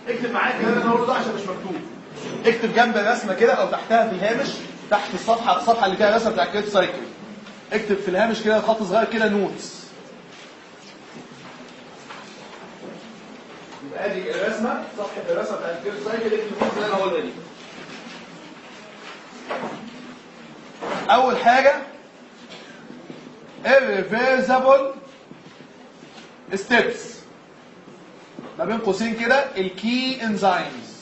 اكتب معايا الكلام اللي انا هقوله ده عشان مش مكتوب اكتب جنب الرسمه كده او تحتها في الهامش تحت الصفحه الصفحه اللي فيها الرسمه بتاع الكريب سايكل اكتب في الهامش كده خط صغير كده نوتس يبقى ادي الرسمه صفحه الرسمه بتاعت الكريب سايكل اكتب النوتس اللي انا هقولها دي اول حاجه irreversible steps ما بين قوسين كده الكي انزيمز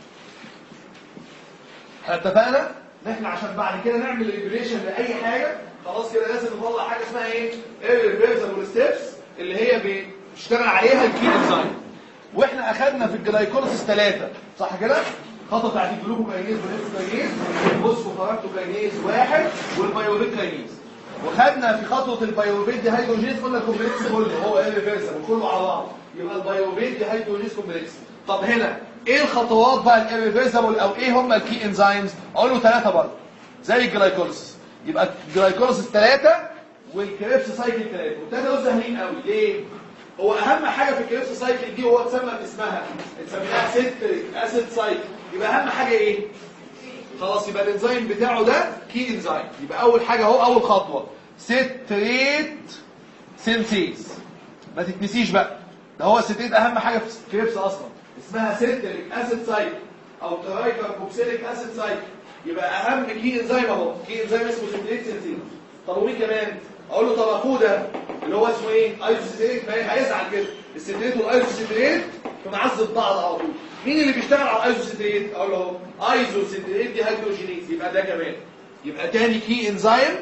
اتفقنا ان احنا عشان بعد كده نعمل ريجوليشن لاي حاجه خلاص كده لازم نطلع حاجه اسمها ايه irreversible steps اللي هي بيشتغل عليها الكي انزيم واحنا اخدنا في الجلايكوليسيس ثلاثه صح كده خطوه بتاعت الجلوكوكاينيز والهيبوكاينيز والفوسفوفاراكتوكاينيز واحد والبيوبيت كاينيز وخدنا في خطوه البيوبيت دي هيدروجينيز قلنا الكومبلكس كله هو irreversible كله على بعض يبقى البيوبيت دي هيدروجينيز كومبلكس طب هنا ايه الخطوات بقى الirreversible او ايه هم الكي انزيمز اقول له ثلاثه برضه زي الجلايكوليسيس يبقى الجلايكوليسيس ثلاثه والكريبس سايكل ثلاثه والثلاثه دول سهلين قوي ليه هو اهم حاجه في الكريبس سايكل دي هو اتسمى باسمها اتسميناها سيتريك اسيد سايكل يبقى اهم حاجه ايه خلاص يبقى الانزيم بتاعه ده كي انزيم يبقى اول حاجه اهو اول خطوه سيتريت سينسيز ما تتنسيش بقى ده هو السيتريت اهم حاجه في الكريبس اصلا اسمها سيتريك اسيد سايكل او ترايكاربوكسيليك اسيد سايكل يبقى اهم كي انزيم اهو كي انزيم اسمه سيتريت سينسيز طب ومين كمان اقول له طب اخوه ده اللي هو اسمه ايه ايزوسيتريت ما هيزعل كده السيتريت والايزوسيتريت بنعذب بعض على طول مين اللي بيشتغل على الايزوسيتريت اقول له اهو ايزوسيتريت دي هيدروجينيز يبقى ده كمان يبقى تاني كي انزيم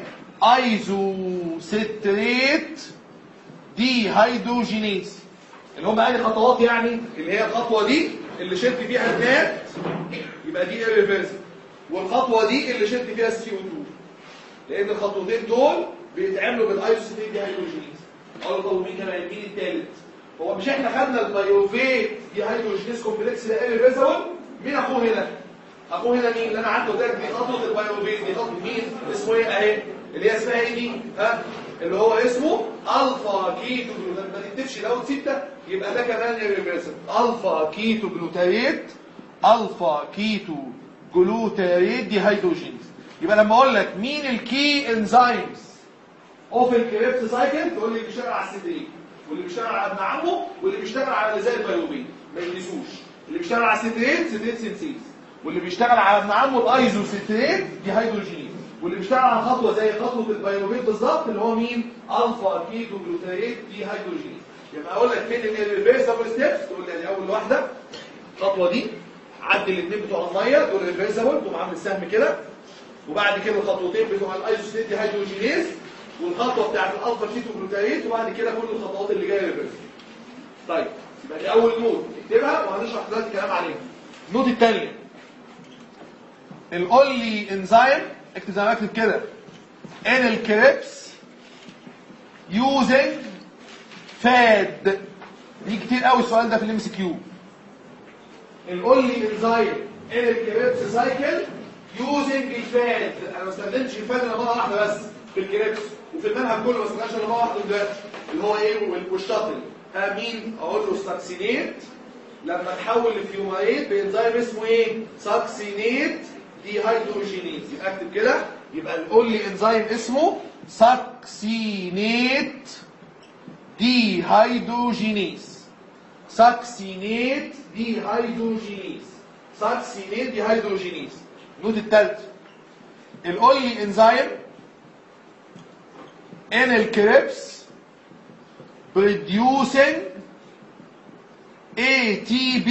ايزوسيتريت دي هيدروجينيز اللي هم انهي خطوات يعني اللي هي الخطوه دي اللي شلت فيها النات يبقى دي irreversible والخطوه دي اللي شلت فيها السي او 2 لان الخطوتين دول بيتعملوا بالايزوسيتريت دي هيدروجينيز اقول له طب مين كمان مين الثالث هو مش احنا خدنا البيوفيت دي هيدروجينيز كومبلكس ده irreversible مين اخوه هنا اخوه هنا مين اللي انا عنده ده دي خطوه البيوفيت دي خطوه مين اسمه ايه اهي اللي هي اسمها ايه دي ها اللي هو اسمه الفا كيتو جلوتاريت ما تكتبش لو ستة يبقى ده كمان irreversible الفا كيتو جلوتاريت الفا كيتو جلوتاريت دي هيدروجينيز يبقى لما اقول لك مين الكي انزيمز اوف الكريبس سايكل تقول لي بيشتغل على السيتريت واللي بيشتغل على ابن عمه واللي بيشتغل على اللي زي البيوبين ما ينسوش اللي بيشتغل على السيتريت سيتريت سينسيز واللي بيشتغل على ابن عمه الايزو سيتريت دي هيدروجينيز واللي بيشتغل على خطوه زي خطوه البيوبين بالظبط اللي هو مين الفا كيتو جلوتاريت دي هيدروجينيز يبقى اقول لك فين الريفرسبل ستيبس تقول لي دي اول واحده الخطوه دي عدي الاثنين بتوع الميه دول ريفرسبل تقوم عامل سهم كده وبعد كده الخطوتين بتوع الايزوسيت دي هيدروجينيز والخطوه بتاعت الالفا كيتو جلوتاريت وبعد كده كل الخطوات اللي جايه ريفرس طيب يبقى دي اول نوت اكتبها وهنشرح دلوقتي الكلام عليها النوت الثانيه الاولي انزيم اكتب زي ما اكتب كده ان الكريبس يوزنج فاد دي كتير قوي السؤال ده في الام سي كيو الاولي انزيم ان الكريبس سايكل يوزنج الفاد انا ما استخدمتش الفاد الا مره واحده بس في الكريبس وفي المنهج كله ما استخدمش الا مره واحده دلوقتي اللي هو ايه والشاطل ها مين اقول له ساكسينيت لما تحول لفيومايت بانزيم اسمه ايه ساكسينيت دي هيدروجينيز يبقى اكتب كده يبقى نقول لي انزيم اسمه ساكسينيت دي هيدروجينيز ساكسينيت دي هيدروجينيز ساكسينيت دي هيدروجينيز النوت الثالث الاولي انزيم ان الكريبس producing ATP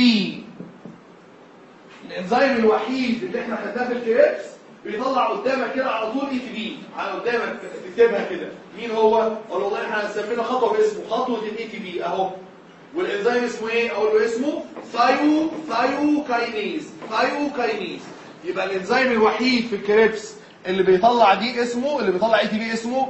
الانزيم الوحيد اللي احنا خدناه في الكريبس بيطلع قدامك كده على طول اي تي بي على قدامك تكتبها كده مين هو اقول والله احنا سمينا خطوه باسمه خطوه الاي تي بي اهو والانزيم اسمه ايه اقول له اسمه ثايو ثايوكاينيز ثايوكاينيز يبقى الانزيم الوحيد في الكريبس اللي بيطلع دي اسمه اللي بيطلع اي تي بي اسمه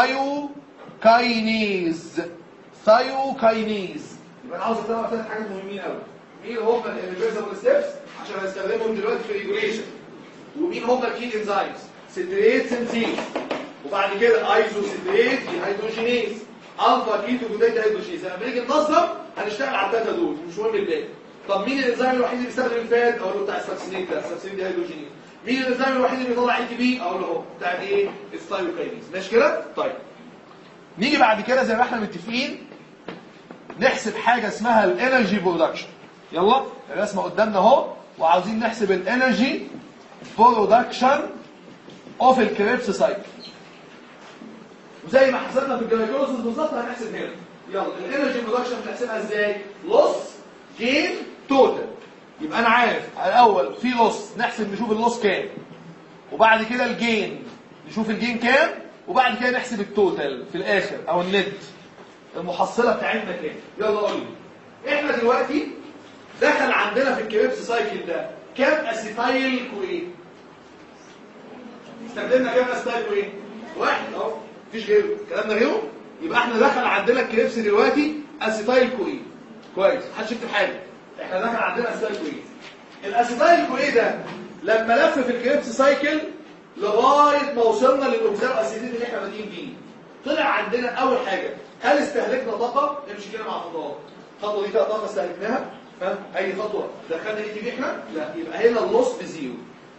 ثايوكاينيز ثايوكاينيز يبقى انا عاوز اطلع ثلاث حاجات مهمين قوي مين هم الريفرسبل ستيبس عشان هنستخدمهم دلوقتي في ريجوليشن ومين هم الكي انزيمز ستريت سنسيز وبعد كده ايزو ستريت هيدروجينيز الفا كيتو جلوتات هيدروجينيز لما بنيجي ننظم هنشتغل على الثلاثه دول مش مهم الباقي طب مين الانزيم الوحيد اللي بيستخدم الفاد اقول له بتاع الساكسينيت ده الساكسينيت دي هيدروجينيز مين الانزيم الوحيد اللي بيطلع اي تي بي اقول له اهو بتاع ايه الثايروكاينيز ماشي كده طيب نيجي بعد كده زي ما احنا متفقين نحسب حاجه اسمها الانرجي برودكشن يلا الرسمه قدامنا اهو وعاوزين نحسب الانرجي برودكشن اوف الكريبس سايكل وزي ما حسبنا في الجلايكوزس بالظبط هنحسب هنا يلا الانرجي برودكشن بنحسبها ازاي لوس جين توتال يبقى انا عارف الاول في لوس نحسب نشوف اللوس كام وبعد كده الجين نشوف الجين كام وبعد كده نحسب التوتال في الاخر او النت المحصله بتاعتنا كام يلا قول لي احنا دلوقتي دخل عندنا في الكريبس سايكل ده كام اسيتايل كوين استخدمنا كام اسيتايل كوين واحد اهو مفيش غيره الكلام ده غيره يبقى احنا دخل عندنا الكريبس دلوقتي اسيتايل كوين كويس محدش يكتب حاجه احنا دخل عندنا اسيتايل كوين الاسيتايل كوين ده لما لف في الكريبس سايكل لغايه ما وصلنا للاوكسال اسيتيد اللي احنا بادئين بيه طلع عندنا اول حاجه هل استهلكنا طاقه نمشي كده مع الخطوات الخطوه دي فيها طاقه استهلكناها ها اي خطوه دخلنا اي تي بي احنا لا يبقى هنا اللوس بزيرو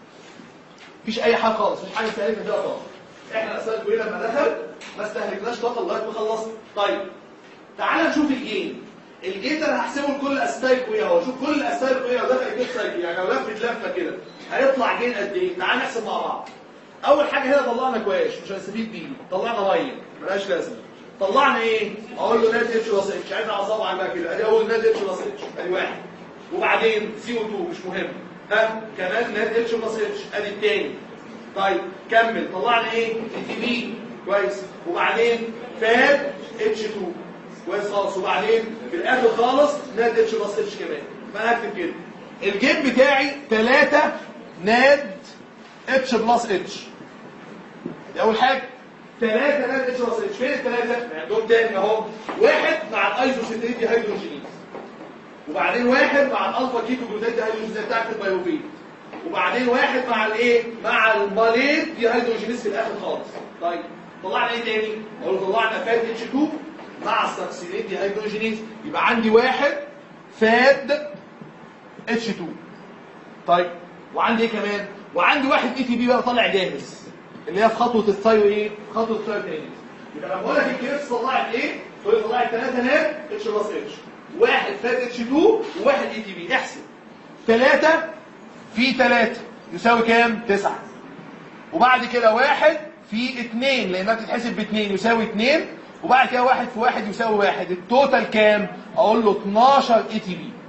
مفيش اي حاجه خالص مفيش حاجه استهلكنا فيها طاقه احنا الاسئله كلنا لما دخل ما استهلكناش طاقه لغايه ما خلصنا طيب تعال نشوف الجين الجين ده انا هحسبه لكل اسيتايل كويه اهو شوف كل اسيتايل كويه لو دخل الجين سايكل يعني لو لفت لفه كده هيطلع جين قد ايه تعال نحسب مع بعض اول حاجه هنا طلعنا كواش مش هنستفيد بيه طلعنا ميه ملهاش لازمه طلعنا ايه اقول له ناد اتش بلس اتش عايز اعصب على بقى كده ادي اول ناد اتش بلس اتش ادي واحد وبعدين سي او 2 مش مهم ها كمان ناد اتش بلس اتش ادي الثاني طيب كمل طلعنا ايه تي بي كويس وبعدين فاد اتش 2 كويس خالص وبعدين في الاخر خالص ناد اتش بلس اتش كمان فانا هكتب كده الجيم بتاعي 3 ناد اتش بلس اتش دي اول حاجه ثلاثة ناد اتش بلس اتش فين الثلاثة؟ عندهم تاني اهو واحد مع الايزوسيتريت دي هيدروجينيز وبعدين واحد مع الالفا كيتو جلوتات دي هيدروجينيز بتاعت البيوبيت وبعدين واحد مع الايه؟ مع الماليت دي هيدروجينيز في الاخر خالص طيب طلعنا ايه تاني؟ اقول طلعنا فات اتش 2 مع السكسينيت دي هيدروجينيز يبقى عندي واحد فاد اتش 2 طيب وعندي ايه كمان؟ وعندي واحد اي تي بي بقى طالع جاهز اللي هي في خطوه الثايو ايه خطوه الثايو تاني يبقى لما بقول لك الكيرس طلعت ايه تقول لي طلعت 3 ناب اتش بلس اتش واحد فات اتش 2 وواحد اي تي بي احسب 3 في 3 يساوي كام 9 وبعد كده واحد في 2 لانها بتتحسب ب 2 يساوي 2 وبعد كده واحد في واحد يساوي واحد التوتال كام اقول له 12 اي تي بي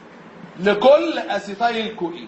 لكل اسيتايل كوين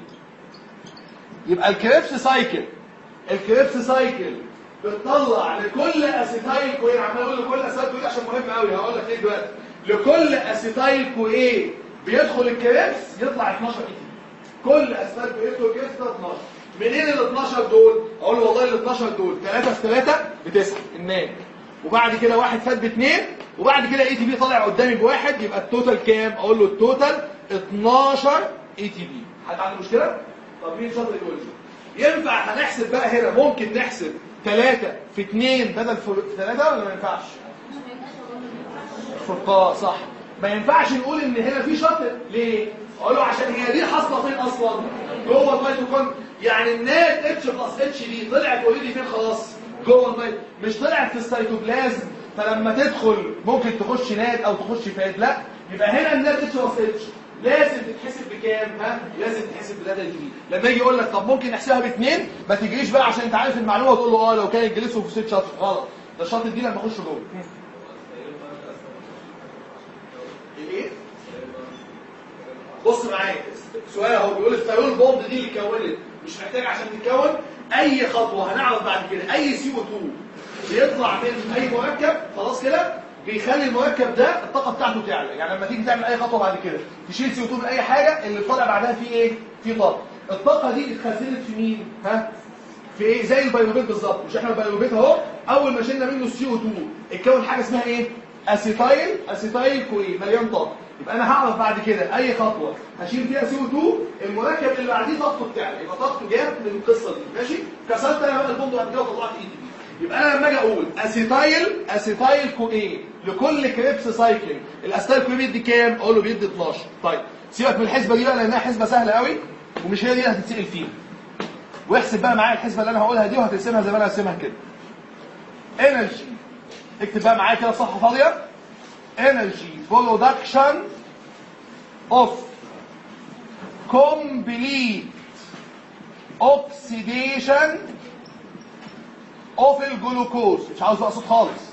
يبقى الكريبس سايكل الكريبس سايكل بتطلع لكل اسيتايل كوين عمال اقول لكل اسيتايل كوين عشان مهم قوي هقول لك ايه دلوقتي لكل اسيتايل كوين بيدخل الكريبس يطلع 12 اي تي كل اسيتايل كوين يدخل الكريبس يطلع 12 منين ال 12 دول اقول له والله ال 12 دول 3 في 3 بتسعه النام وبعد كده واحد فات باثنين وبعد كده اي تي بي طالع قدامي بواحد يبقى التوتال كام اقول له التوتال 12 اي تي بي حد عنده مشكله طب مين شاطر يقول لي ينفع هنحسب بقى هنا ممكن نحسب 3 في 2 بدل في 3 ولا ما ينفعش فرقاء صح ما ينفعش نقول ان هنا في شاطر ليه اقول له عشان هي دي حاصله فين اصلا جوه الميتوكوندريا يعني النات اتش بلس اتش دي طلعت اوريدي فين خلاص جوه الميت مش طلعت في السيتوبلازم فلما تدخل ممكن تخش ناد او تخش فات لا يبقى هنا الناد اتش بلس اتش لازم تتحسب بكام ها لازم تتحسب بالداتا دي لما يجي يقول لك طب ممكن نحسبها باثنين ما تجريش بقى عشان انت عارف المعلومه وتقول له اه لو كان الجليسو في ست شاطر غلط ده الشاطر دي لما اخش جوه الايه بص معايا سؤال اهو بيقول الثيول بوند دي اللي اتكونت مش محتاج عشان تتكون اي خطوه هنعرف بعد كده اي سي او 2 بيطلع من اي مركب خلاص كده بيخلي المركب ده الطاقه بتاعته تعلى يعني لما تيجي تعمل اي خطوه بعد كده تشيل سي او 2 من اي حاجه اللي طالع بعدها فيه ايه فيه طاقه الطاقه دي اتخزنت في مين ها في ايه زي البيروبيت بالظبط مش احنا البيروبيت اهو اول ما شلنا منه السي او 2 اتكون حاجه اسمها ايه اسيتايل اسيتايل كوي مليان طاقه يبقى انا هعرف بعد كده اي خطوه هشيل فيها سي او 2 المركب اللي بعديه طاقته بتاعلى يبقى طاقته جاب من القصه دي ماشي كسرت انا بقى البوند بعد كده وطلعت ايدي يبقى انا لما اجي اقول اسيتايل اسيتايل كو ايه لكل كريبس سايكل الاسيتايل كو بيدي كام اقول له بيدي 12 طيب سيبك من الحسبه دي بقى لانها حسبه سهله قوي ومش هي دي اللي هتتسال فيها واحسب بقى معايا الحسبه اللي انا هقولها دي وهترسمها زي ما انا هرسمها كده انرجي اكتب بقى معايا كده صفحه فاضيه انرجي برودكشن اوف complete oxidation of الجلوكوز مش عاوز بقى صوت خالص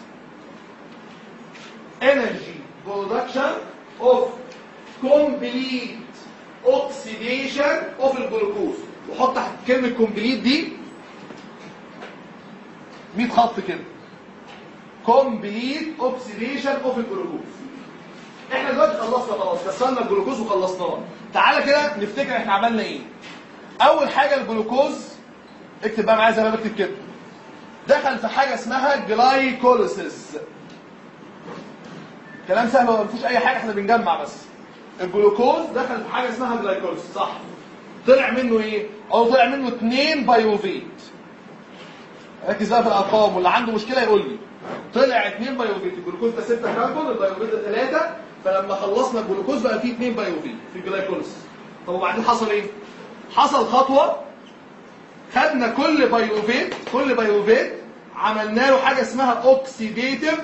energy production of complete oxidation of الجلوكوز وحط تحت كلمة complete دي 100 خط كده complete oxidation of الجلوكوز احنا دلوقتي خلصنا خلاص كسرنا الجلوكوز وخلصناه تعالى كده نفتكر احنا عملنا ايه اول حاجه الجلوكوز اكتب بقى معايا زي ما بكتب كده دخل في حاجه اسمها جلايكوليسيس كلام سهل ما فيهوش اي حاجه احنا بنجمع بس الجلوكوز دخل في حاجه اسمها جلايكوليسيس صح طلع منه ايه او طلع منه 2 بايوفيت ركز بقى في الارقام واللي عنده مشكله يقول لي طلع 2 بايوفيت الجلوكوز ده 6 كربون البايوفيت ده 3 فلما خلصنا الجلوكوز بقى فيه 2 بايوفيت في الجلايكوليسيس طب وبعدين حصل ايه حصل خطوه خدنا كل بايوفيت كل بايوفيت عملنا له حاجه اسمها اوكسيديتيف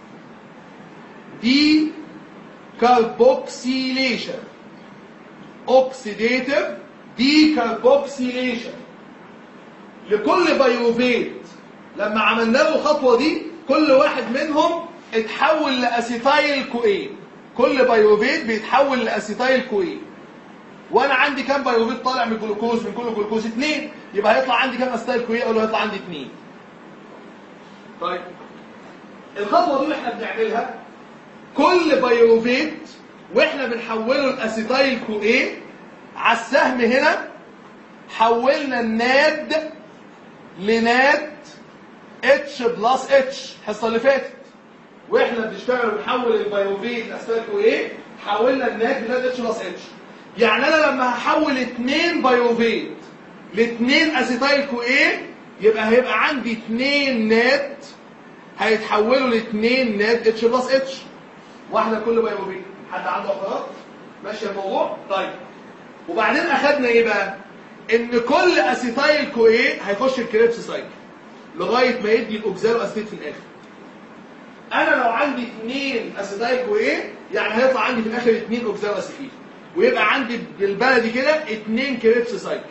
دي كاربوكسيليشن اوكسيديتيف دي كاربوكسيليشن لكل بايوفيت لما عملنا له الخطوه دي كل واحد منهم اتحول لاسيتايل كوين كل بايوفيت بيتحول لاسيتايل كوين وانا عندي كام بايوفيت طالع من الجلوكوز من كل جلوكوز اثنين يبقى هيطلع عندي كام اسيتايل كوين اقول له هيطلع عندي اثنين طيب الخطوه دي اللي احنا بنعملها كل بايوفيت واحنا بنحوله لاسيتايل كوين على السهم هنا حولنا الناد لناد اتش بلس اتش الحصه اللي فاتت واحنا بنشتغل ونحول البايوفيت لاسيتايل كوين حولنا الناد لناد اتش بلس اتش يعني انا لما هحول اتنين بايوفيت لاتنين اسيتايل كوين يبقى هيبقى عندي اتنين ناد هيتحولوا لاتنين ناد اتش بلس اتش واحده كل بايوفيت حد عنده اعتراض ماشي الموضوع طيب وبعدين اخدنا ايه بقى ان كل اسيتايل كوين هيخش الكريبس سايكل لغايه ما يدي الاوكزالو اسيتيت في الاخر انا لو عندي اثنين اسيتايل كوين يعني هيطلع عندي في الاخر اثنين اوكزالو اسيتيت ويبقى عندي بالبلدي كده اثنين كريبس سايكل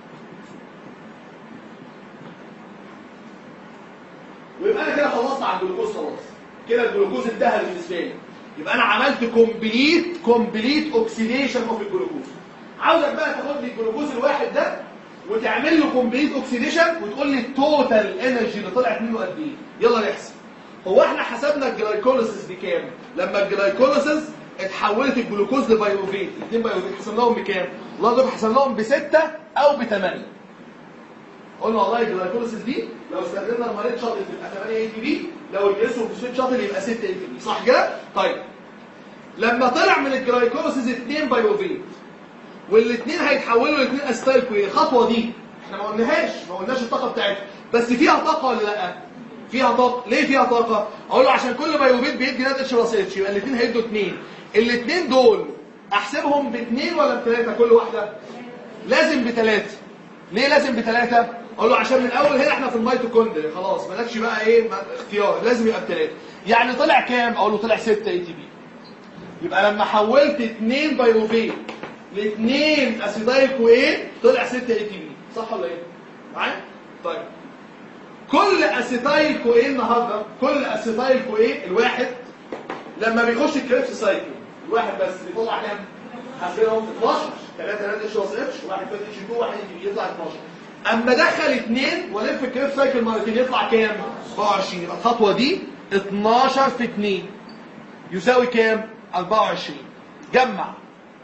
ويبقى انا كده خلصت على الجلوكوز خلاص كده الجلوكوز انتهى بالنسبه لي يبقى انا عملت كومبليت كومبليت اوكسيديشن اوف الجلوكوز عاوزك بقى تاخد لي الجلوكوز الواحد ده وتعمل له كومبليت اوكسيديشن وتقول لي التوتال انرجي اللي طلعت منه قد ايه يلا نحسب هو احنا حسبنا الجلايكوليسيس بكام لما الجلايكوليسيس اتحولت الجلوكوز لبايوفيت الاثنين بايوفيت حسبناهم بكام والله دول حسبناهم بستة او بثمانية قلنا والله الجلايكوليسيس دي لو استخدمنا المريض شاطئ تبقى 8 اي تي بي لو الجليسرول فوسفيت شاطئ يبقى 6 اي تي بي صح كده طيب لما طلع من الجلايكوليسيس اثنين بايوفيت والاثنين هيتحولوا لاثنين استايل كوين الخطوه دي احنا ما قلناهاش ما قلناش الطاقه بتاعتها بس فيها طاقه ولا لا فيها طاقه ليه فيها طاقه اقول له عشان كل بايوفيت بيدي نات اتش بلس اتش يبقى الاثنين هيدوا اثنين الاثنين دول احسبهم باثنين ولا بثلاثه كل واحده لازم بثلاثه ليه لازم بثلاثه اقول له عشان من اول هنا احنا في الميتوكوندريا خلاص مالكش بقى ايه اختيار لازم يبقى بثلاثه يعني طلع كام اقول له طلع 6 اي تي بي يبقى لما حولت اثنين بايوفيت لاثنين اسيدايل كوين طلع 6 اي تي بي صح ولا ايه معايا طيب كل اسيتايل كوين النهارده كل اسيتايل كوين الواحد لما بيخش الكريبس سايكل الواحد بس بيطلع كام حاسبينهم 12 3 3 اتش اس اتش واحد فات اتش 2 واحد يطلع 12 اما دخل اثنين والف الكريبس سايكل مرتين يطلع كام 24 يبقى الخطوه دي 12 في 2 يساوي كام 24 جمع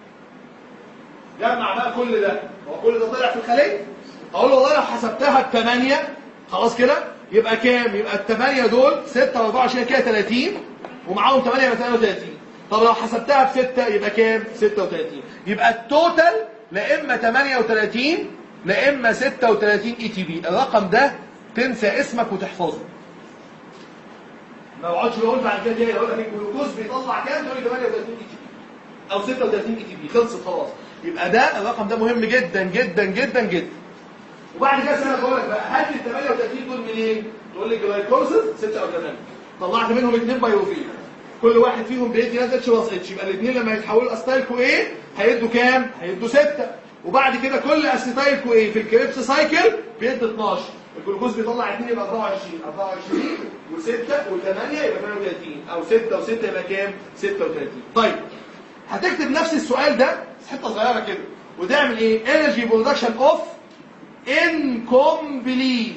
جمع بقى كل ده هو كل ده طلع في الخليه اقول له والله لو حسبتها ب 8 خلاص كده يبقى كام يبقى الثمانية دول 6 و24 كده 30 ومعاهم 8 يبقى 33 طب لو حسبتها ب 6 يبقى كام 36 يبقى التوتال لا اما 38 لا اما 36 اي تي بي الرقم ده تنسى اسمك وتحفظه ما اقعدش اقول بعد كده ايه اقول لك الجلوكوز بيطلع كام تقول لي 38 اي تي بي او 36 اي تي بي خلصت خلاص يبقى ده الرقم ده مهم جدا جدا جدا جدا وبعد كده سنه بقول لك بقى هات ال 38 دول منين تقول لي جلايكوزيس 6 او 8 طلعت منهم اثنين بايوفيل كل واحد فيهم بيدي ناتج اتش بلس اتش يبقى الاثنين لما يتحولوا اسيتايل كو ايه هيدوا كام هيدوا 6 وبعد كده كل اسيتايل كو ايه في الكريبس سايكل بيدي 12 الجلوكوز بيطلع 2 يبقى 24 24 و6 و8 يبقى 38 او 6 و6 يبقى كام 36 طيب هتكتب نفس السؤال ده بس حته صغيره كده وتعمل ايه انرجي برودكشن اوف incomplete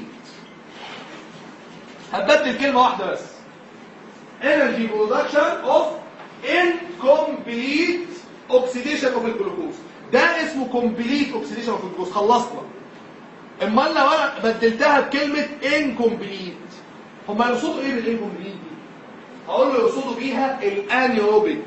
هتبدل كلمه واحده بس energy production of incomplete oxidation of الجلوكوز ده اسمه complete oxidation of الجلوكوز خلصنا اما لو انا بدلتها بكلمه incomplete هم يقصدوا ايه بالانكمبليت دي هقول له يقصدوا بيها الانيوبيك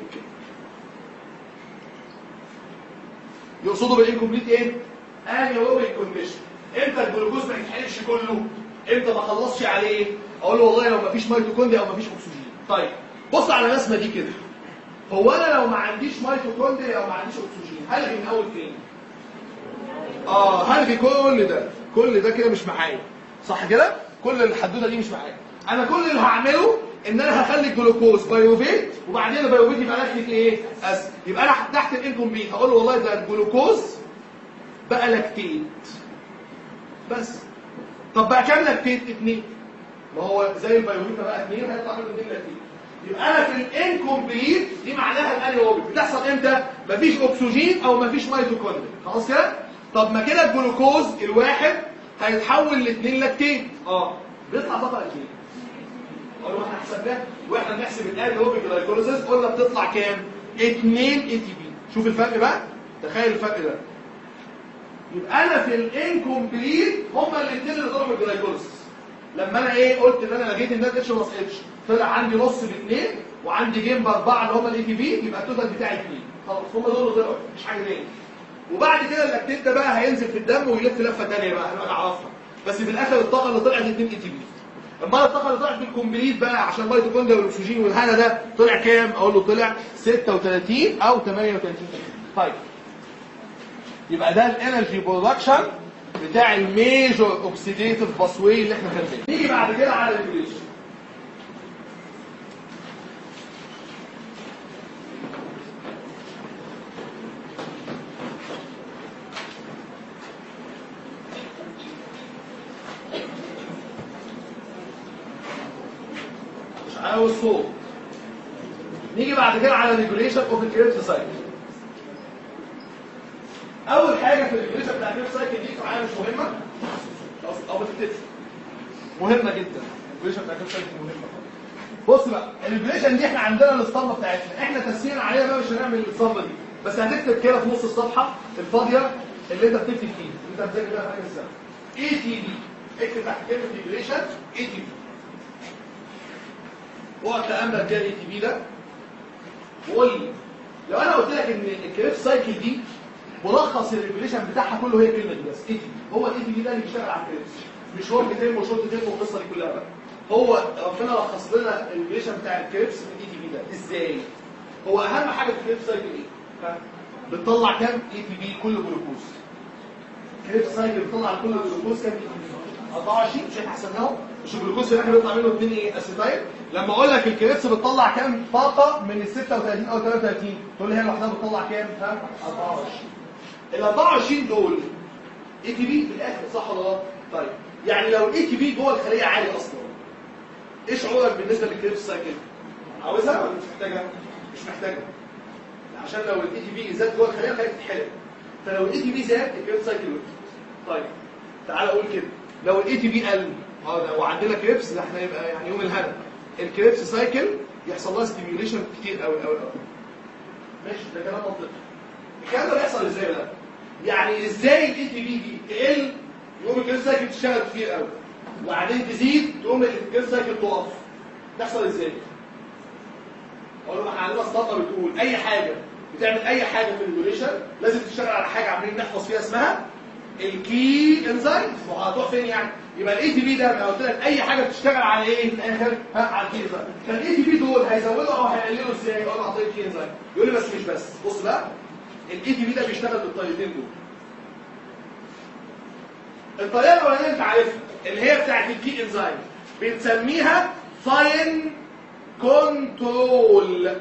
يقصدوا بالانكمبليت ايه انيوبيك كونديشن امتى الجلوكوز ما يتحرقش كله امتى ما خلصش عليه اقول له والله لو ما فيش ميتوكوندريا او ما فيش اكسجين طيب بص على الرسمه دي كده هو انا لو ما عنديش ميتوكوندريا او ما عنديش اكسجين هلغي من اول فين اه هلغي كل ده كل ده كده مش معايا صح كده كل الحدوته دي مش معايا انا كل اللي هعمله ان انا هخلي الجلوكوز بايوفيت وبعدين البايوفيت يبقى لاكتيك ايه اس يبقى انا تحت الانكمبليت هقول له والله ده الجلوكوز بقى لاكتيت بس طب بقى كام لاكتيت اتنين ما هو زي البايوفيت بقى اتنين هيطلع منه اتنين لاكتيت يبقى انا في الانكمبليت دي معناها الانيوبيك بتحصل امتى مفيش اكسجين او مفيش ميتوكوندريا خلاص كده طب ما كده الجلوكوز الواحد هيتحول لاثنين لاكتين اه بيطلع بطل اثنين اقول له احنا حسبناه واحنا بنحسب الانيوبيك جلايكوليسيس قلنا بتطلع كام 2 اي تي بي شوف الفرق بقى تخيل الفرق ده يبقى انا في الانكمبليت هما الاثنين اللي ضربوا الجلايكوليسيس لما انا ايه قلت ان انا لغيت النات اتش بلس اتش طلع عندي نص باثنين وعندي جيم باربعه اللي هما الاي تي بي يبقى التوتال بتاعي اثنين خلاص هما دول اللي طلعوا مش حاجه تاني وبعد كده اللاكتيت ده بقى هينزل في الدم ويلف لفه ثانيه بقى هنبقى نعرفها بس في الاخر الطاقه اللي طلعت 2 اي تي بي اما الطاقه اللي طلعت في الكومبليت بقى عشان الميتوكوندريا والاكسجين والهنا ده طلع كام اقول له طلع 36 او 38 طيب يبقى ده الانرجي برودكشن بتاع الميجور اوكسيديتيف باسوي اللي احنا خدناه نيجي بعد كده على الريجوليشن مش عاوز صوت نيجي بعد كده على الريجوليشن اوف الكريبت سايكل اول حاجه في الريجوليشن بتاع الكريبت سايكل دي معايا مش مهمه خلاص او ما تكتبش مهمه جدا الريجوليشن بتاع الكريبت سايكل مهمه بص بقى الريجوليشن دي احنا عندنا الاسطمبه بتاعتنا احنا تسيرنا عليها بقى مش هنعمل الاسطمبه دي بس هتكتب كده في نص الصفحه الفاضيه اللي انت بتكتب فيه انت بتذاكر بيها حاجه السنه اي تي بي اكتب تحت كلمه ريجوليشن اي تي بي واقعد تامل كده الاي تي بي ده وقول لي لو انا قلت لك ان الكريب سايكل دي ملخص الريجوليشن بتاعها كله هي الكلمه دي بس اي تي بي هو الاي تي بي ده اللي بيشتغل على الكريبس مش هو تيم وشورت تيم والقصه دي كلها بقى هو ربنا لخص لنا الريجوليشن بتاع الكريبس في الاي تي بي ده ازاي هو اهم حاجه في الكريب سايكل ايه ها؟ بتطلع كام اي تي بي كل جلوكوز الكريب سايكل بتطلع كل جلوكوز كام اي تي بي 24 مش احنا حسبناهم مش الجلوكوز اللي احنا بيطلع منه 2 ايه اسيتايل لما اقول لك الكريبس بتطلع كام طاقه من ال 36 او 33 تقول لي هي لوحدها بتطلع كام ها 24 ال 24 دول اي تي بي في الاخر صح ولا غلط طيب يعني لو الاي تي بي جوه الخليه عالي اصلا ايه شعورك بالنسبه للكريبس سايكل عاوزها ولا مش محتاجها مش محتاجها عشان لو الاي تي بي زاد جوه الخليه الخليه تتحرق فلو الاي تي بي زاد الكريبس سايكل وقف طيب تعال اقول كده لو الاي تي بي قل اه ده وعندنا كريبس ده احنا يبقى يعني يوم الهنا الكريبس سايكل يحصل لها ستيميوليشن كتير قوي قوي قوي ماشي ده كلام منطقي الكلام ده بيحصل ازاي بقى يعني ازاي الاي تي بي دي تقل يقوم الكريبس سايكل تشتغل كتير قوي وبعدين تزيد تقوم الكريبس سايكل تقف تحصل ازاي اقول له احنا عندنا اسطمبه بتقول اي حاجه بتعمل اي حاجه في الريجوليشن لازم تشتغل على حاجه عاملين نحفظ فيها اسمها الكي انزايمز وهتروح فين يعني يبقى الاي تي بي ده انا قلت لك اي حاجه بتشتغل على ايه في الاخر ها على الكي انزايم فالاي تي بي دول هيزودوا او هيقللوا ازاي اقول له اعطيه الكي انزايم يقول لي بس مش بس بص بقى الاي تي بي ده بيشتغل بالطريقتين دول الطريقه الاولانيه انت عارفها اللي هي بتاعت الكي انزايم بنسميها فاين كنترول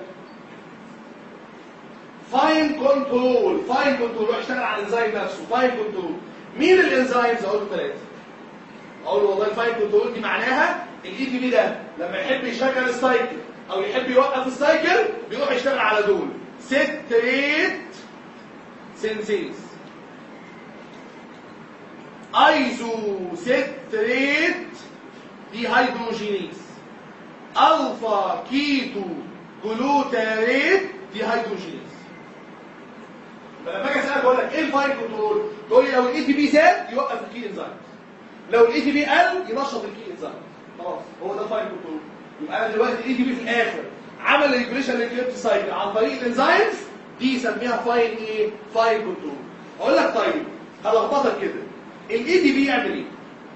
فاين كنترول فاين كنترول روح اشتغل على الانزيم نفسه فاين كنترول مين الانزيمز اقول له ثلاثه اقول له والله الفاين كنترول دي معناها الاي تي بي ده لما يحب يشغل السايكل او يحب يوقف السايكل بيروح يشتغل على دول ستريت سينسيز ايزو ستريت دي هيدروجينيز الفا كيتو جلوتاريت دي هيدروجينيز فلما اجي اسالك اقول لك ايه الفاين كنترول تقول لي لو الاي تي بي زاد يوقف الكي انزيم لو الاي تي بي قل ينشط الكي انزيم خلاص هو ده الفاين كنترول يبقى انا دلوقتي الاي تي بي في الاخر عمل ريجوليشن للكريبت سايكل عن طريق الانزيمز دي يسميها فاين ايه فاين كنترول اقول لك طيب هلخبطك كده الاي تي بي يعمل ايه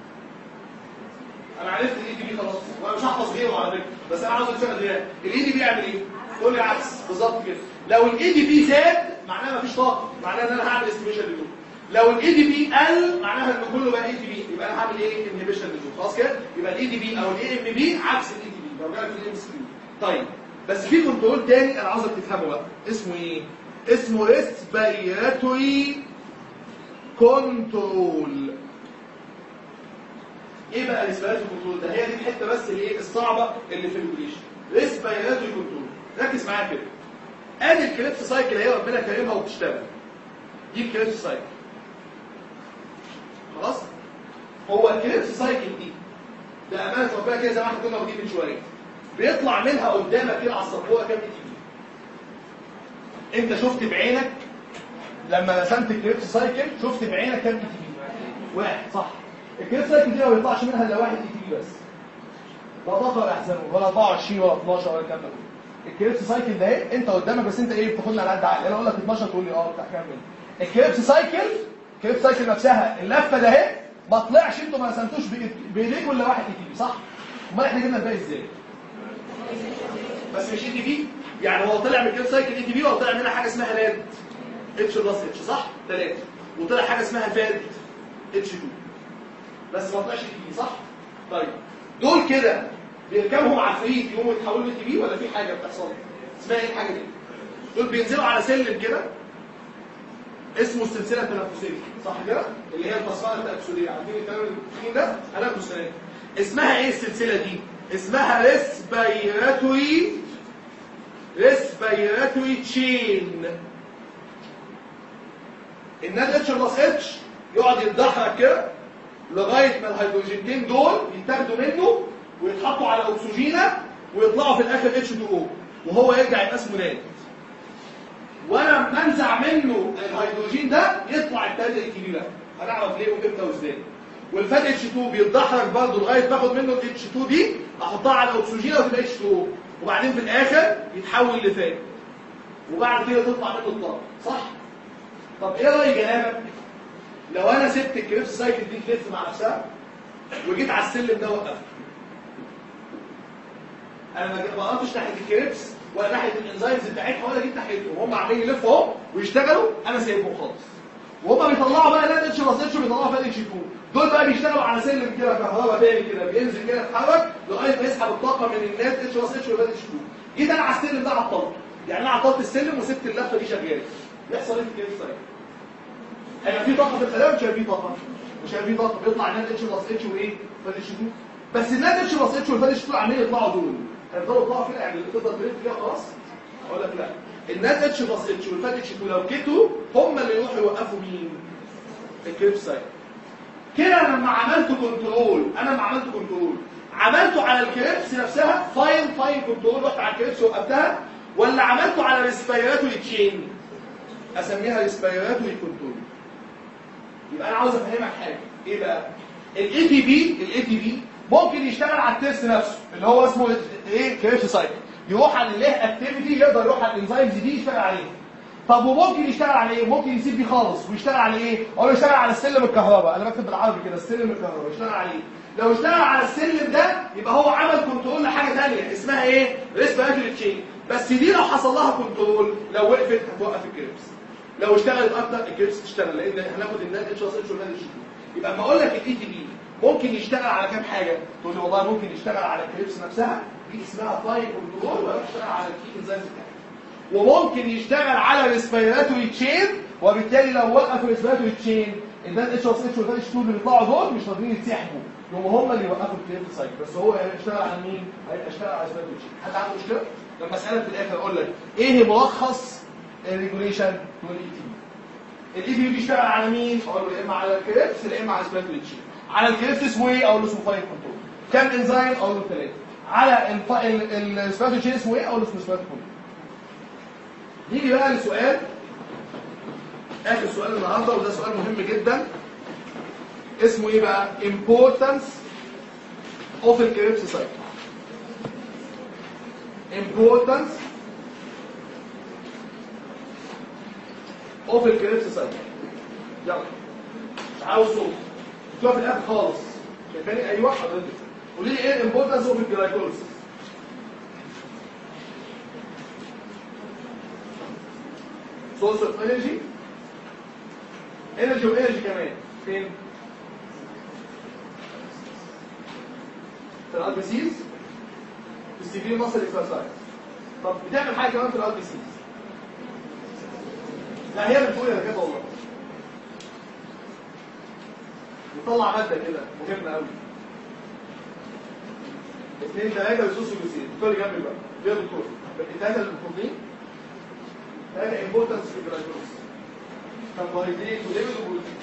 انا عرفت الاي تي بي خلاص وانا مش هحفظ غيره على فكره بس انا عاوز اشتغل دلوقتي الاي تي بي يعمل ايه تقول لي عكس بالظبط كده لو الاي دي بي زاد معناها مفيش طاقه معناها ان انا هعمل استيميشن للدول لو الاي دي بي قل معناها ان كله بقى اي دي بي يبقى انا هعمل ايه انهبيشن للدول خلاص كده يبقى الاي دي بي او الاي ام بي عكس الاي دي بي لو جالك في الام اس كيو طيب بس في كنترول تاني انا عاوزك تفهمه بقى اسمه ايه اسمه ريسبيراتوري كنترول ايه بقى ريسبيراتوري كنترول ده هي دي الحته بس اللي ايه الصعبه اللي في الريجوليشن ريسبيراتوري كنترول ركز معايا كده ادي الكليبس سايكل هي ربنا كريمها وبتشتغل دي الكليبس سايكل خلاص هو الكليبس سايكل دي ده امانه ربنا كده زي ما احنا كنا واخدين من شويه بيطلع منها قدامك كده على السبوره كام تي انت شفت بعينك لما رسمت الكليبس سايكل شفت بعينك كام تي واحد صح الكليبس سايكل دي ما بيطلعش منها الا واحد تي بس لا طاقه ولا احسن ولا 24 ولا 12 ولا الكلام ده كله الكريبس سايكل ده ايه انت قدامك بس انت ايه بتاخدنا على قد عقل انا اقول لك 12 تقول لي اه بتاع كام الكريبس سايكل الكريبس سايكل نفسها اللفه ده اهي ما طلعش انتوا ما رسمتوش بايديكم الا واحد اي تي صح امال احنا جبنا الباقي ازاي بس مش اي تي بي يعني هو طلع من الكريبس سايكل اي تي بي ولا طلع منها حاجه اسمها لاد اتش بلس اتش صح ثلاثه وطلع حاجه اسمها فاد اتش 2 بس ما طلعش اي تي بي صح طيب دول كده بيركبهم عفريت يقوموا يتحولوا لتي بي ولا في حاجه بتحصل اسمها ايه الحاجه دي دول بينزلوا على سلم كده اسمه السلسله التنفسيه صح كده اللي هي التصفيه التنفسيه عارفين الكلام التخين ده هناخده السنه دي اسمها ايه السلسله دي اسمها ريسبيراتوري ريسبيراتوري تشين الناد اتش بلس اتش يقعد يتدحرج كده لغايه ما الهيدروجينتين دول يتاخدوا منه ويتحطوا على اكسجينه ويطلعوا في الاخر H2O وهو يرجع يبقى اسمه ناد وانا منزع منه الهيدروجين ده يطلع التالت الكبير ده هنعرف ليه وامتى وازاي والفات H2 بيتدحرج برضه لغايه باخد منه ال H2 دي احطها على اكسجينه وتبقى H2O وبعدين في الاخر يتحول لفات وبعد كده تطلع منه الطاقه صح طب ايه راي جنابك لو انا سبت الكريبس سايكل دي تلف مع نفسها وجيت على السلم ده وقفت انا ما وقفتش ناحيه الكريبس ولا ناحيه الانزيمز بتاعتها ولا جيت ناحيتهم وهم عمالين يلفوا اهو ويشتغلوا انا سايبهم خالص وهم بيطلعوا بقى لا اتش بلس اتش بيطلعوا فات اتش 2 دول بقى بيشتغلوا على سلم كده كهرباء تاني كده بينزل كده يتحرك لغايه ما يسحب الطاقه من النات اتش بلس اتش وفات اتش 2 جيت انا على السلم ده عطلته يعني انا عطلت السلم وسبت اللفه دي شغاله يحصل ايه في الكريبس سايكل هيبقى في طاقه في الخلايا مش هيبقى في طاقه مش هيبقى في طاقه بيطلع النات اتش بلس اتش وايه فات اتش 2 بس النات اتش بلس اتش والفات اتش 2 عمالين يطلعوا دول هيفضلوا يطلعوا كده يعني تقدر تلف فيها خلاص اقول لك لا النات اتش بلس اتش والفات اتش 2 لو كتوا هم اللي يروحوا يوقفوا مين الكريبس سايكل كده انا لما عملت كنترول انا لما عملت كنترول عملته على الكريبس نفسها فاين فاين كنترول رحت على الكريبس وقفتها ولا عملته على ريسبيراتوري تشين اسميها ريسبيراتوري كنترول يبقى انا عاوز افهمك حاجه ايه بقى الاي تي بي الاي تي بي ممكن يشتغل على التيست نفسه اللي هو اسمه ايه كريبس سايكل يروح على اللي له اكتيفيتي يقدر يروح على الانزيمز دي يشتغل عليها طب وممكن يشتغل على ايه ممكن يسيب دي خالص ويشتغل على ايه اقول له يشتغل على السلم الكهرباء انا بكتب بالعربي كده السلم الكهرباء يشتغل على ايه لو اشتغل على السلم ده يبقى هو عمل كنترول لحاجه ثانيه اسمها ايه ريسبيراتوري تشين بس دي لو حصل لها كنترول لو وقفت هتوقف الكريبس لو اشتغلت اكتر الكريبس تشتغل لان هناخد النات اتش اس اتش والنات اتش يبقى لما اقول لك الاي تي بي ممكن يشتغل على كام حاجه تقول لي والله ممكن يشتغل على الكريبس نفسها دي اسمها فاين كنترول ولا يشتغل على الكي انزايم بتاعها وممكن يشتغل على ريسبيراتوري تشين وبالتالي لو وقف الريسبيراتوري تشين النات اتش اس اتش والنات اتش 2 اللي بيطلعوا دول مش قادرين يتسحبوا يقوموا هم اللي يوقفوا الكريبس سايكل بس هو هيشتغل على مين؟ هيبقى يشتغل على ريسبيراتوري تشين حد عنده مشكله؟ لما اسالك في الاخر اقول لك ايه ملخص الريجوليشن تقول اي تي الاي تي بيشتغل على مين؟ اقول له يا اما على الكريبس يا اما على ريسبيراتوري تشين على الكريبس اسمه ايه؟ اقول له اسمه فاين كنترول كام انزيم؟ اقول له ثلاثه على الريسبيراتوري تشين اسمه ايه؟ اقول له اسمه ريسبيراتوري كنترول نيجي بقى لسؤال اخر سؤال النهارده وده سؤال مهم جدا اسمه ايه بقى importance of the Krebs cycle importance of the Krebs cycle يلا مش عاوز صوت شوف في الاخر خالص شايفاني ايوه حضرتك قولي لي ايه importance of the glycolysis source of energy energy وانرجي كمان فين في الار بي سيز في السيفير ماسل اكسرسايز طب بتعمل حاجه كمان في الار بي سيز لا هي بتقول يا كده والله بتطلع ماده كده مهمه قوي اثنين ثلاثه بيسوسوا بيسير الدكتور اللي جنبي بقى ليه يا دكتور ثلاثه البروتين ثلاثه امبورتنس في الجلايكوز كربوهيدرات وليبيد وبروتين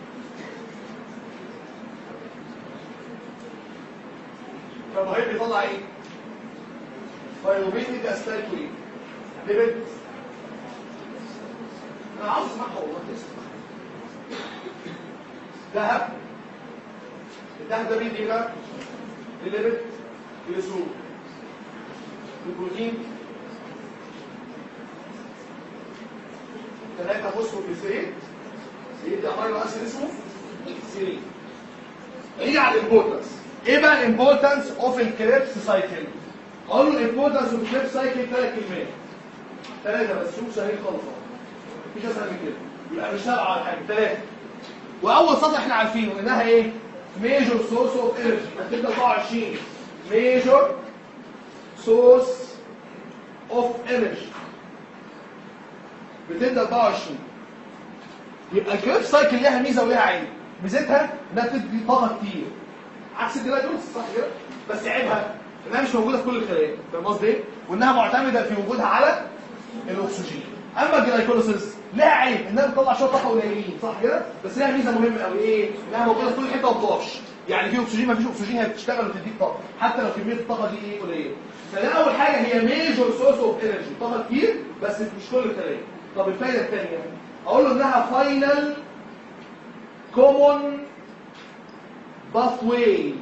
كربوهيدرات بيطلع ايه؟ فايروبيتيك استايكولين ليبيد انا عاوز اسمعها والله اسمع ذهب الذهب ده بيدي بقى الليبيد الاسود البروتين ثلاثة فوسفوجليسرين يدي امينو اسيد اسمه سيرين نيجي على الامبورتنس ايه بقى الامبورتنس اوف الكريبس سايكل اقول له الامبورتنس اوف الكريبس سايكل ثلاث كلمات ثلاثة بس شوف سهل خالص اهو مفيش اسهل من كده يبقى بنشتغل على حاجة ثلاثة واول سطر احنا عارفينه انها ايه ميجور سورس اوف انرجي هتبدا 24 ميجور سورس اوف انرجي بتبدا 24 يبقى الكريب سايكل ليها ميزه وليها عيب ميزتها انها بتدي طاقه كتير عكس الجلايكوز صح كده بس عيبها انها مش موجوده في كل الخلايا فاهم قصدي ايه وانها معتمده في وجودها على الاكسجين اما الجلايكوليسيس لها عيب انها بتطلع شويه طاقه قليلين صح كده بس لها ميزه مهمه قوي ايه انها موجوده في كل حته ما بتقفش يعني في اكسجين ما فيش اكسجين هي بتشتغل وتديك طاقه حتى لو كميه الطاقه دي ايه قليله فده اول حاجه هي ميجور سورس اوف انرجي طاقه كتير بس مش كل الخلايا طب الفايده الثانيه اقول له انها فاينل كومون باثواي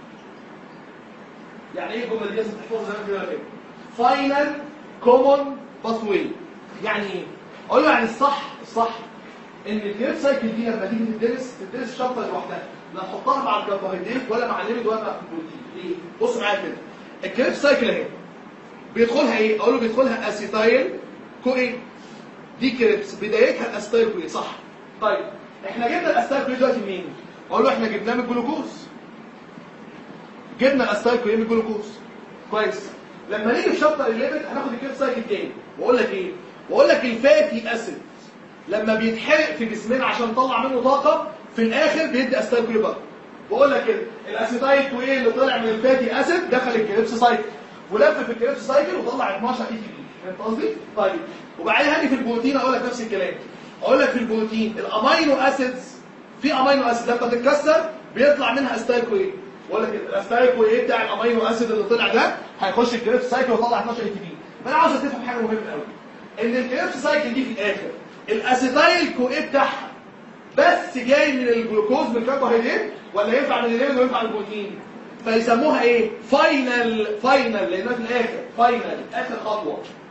يعني ايه الجمله دي لازم تحفظها زي ما كده فاينل كومون باثواي يعني ايه اقول له يعني الصح الصح ان الكريب سايكل دي لما تيجي تدرس تدرس شرطه لوحدها لا تحطها مع الكربوهيدرات ولا مع الليبيد ولا مع البروتين ليه بص معايا كده الكريب سايكل اهي بيدخلها ايه اقول له بيدخلها اسيتايل كو ايه دي كريبس بدايتها الاسيتايل كو ايه صح طيب احنا جبنا الاسيتايل كو ايه دلوقتي منين اقول له احنا جبناه من الجلوكوز جبنا الاسيتايل كو ايه من الجلوكوز كويس لما نيجي في شابتر الليبيد هناخد الكريب سايكل تاني واقول لك ايه واقول لك الفاتي اسيد لما بيتحرق في جسمنا عشان نطلع منه طاقه في الاخر بيدي اسيتايل كو بقى بقول لك كده الاسيتايل كو اللي طلع من الفاتي اسيد دخل الكريبس سايكل ولف في الكريبس سايكل وطلع 12 اي تي بي فهمت قصدي طيب وبعدين هاجي في البروتين اقول لك نفس الكلام اقول لك في البروتين الامينو اسيدز في امينو اسيد لما تتكسر بيطلع منها اسيتايل كو بقول لك الاسيتايل كو بتاع الامينو اسيد اللي طلع ده هيخش الكريبس سايكل ويطلع 12 اي تي بي فانا عاوز تفهم حاجه مهمه قوي ان الكريبس سايكل دي في الاخر الاسيتايل كو بتاعها بس جاي من الجلوكوز من الكربوهيدرات ولا ينفع من الليبيد وينفع من البروتين فيسموها ايه فاينل فاينل لانها في الاخر فاينل اخر خطوه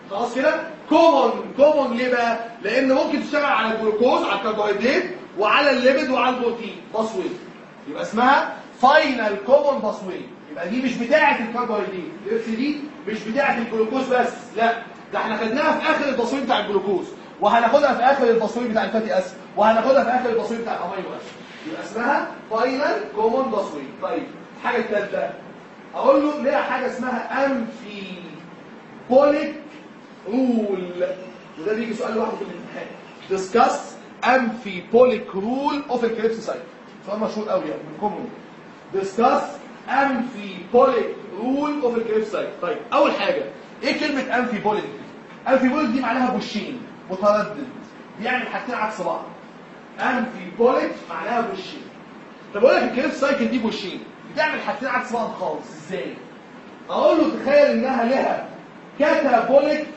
خلاص كده كومون كومون ليه بقى لان ممكن تشتغل على الجلوكوز على الكربوهيدرات وعلى الليبيد وعلى البروتين باسوي يبقى اسمها فاينل كومون باسوي يبقى دي مش بتاعه الكربوهيدرات الاف دي مش بتاعه الجلوكوز بس لا ده احنا خدناها في اخر الباسوي بتاع الجلوكوز وهناخدها في اخر الباسوي بتاع الفاتي اسيد وهناخدها في اخر الباسوي بتاع الامينو اسيد يبقى اسمها فاينل كومون باسوي طيب الحاجه الثالثه اقول له ليها حاجه اسمها امفي بوليك رول وده بيجي سؤال لوحده في الامتحان discuss amphipolic rule of الكريبس سايكل سؤال مشهور قوي يعني من كومون discuss amphipolic rule of الكريبس سايكل طيب اول حاجه ايه كلمه amphipolic amphipolic دي معناها بوشين متردد بيعمل حاجتين عكس بعض amphipolic معناها بوشين طب اقول لك الكريبس سايكل دي بوشين بتعمل حاجتين عكس بعض خالص ازاي اقول له تخيل انها لها كاتابوليك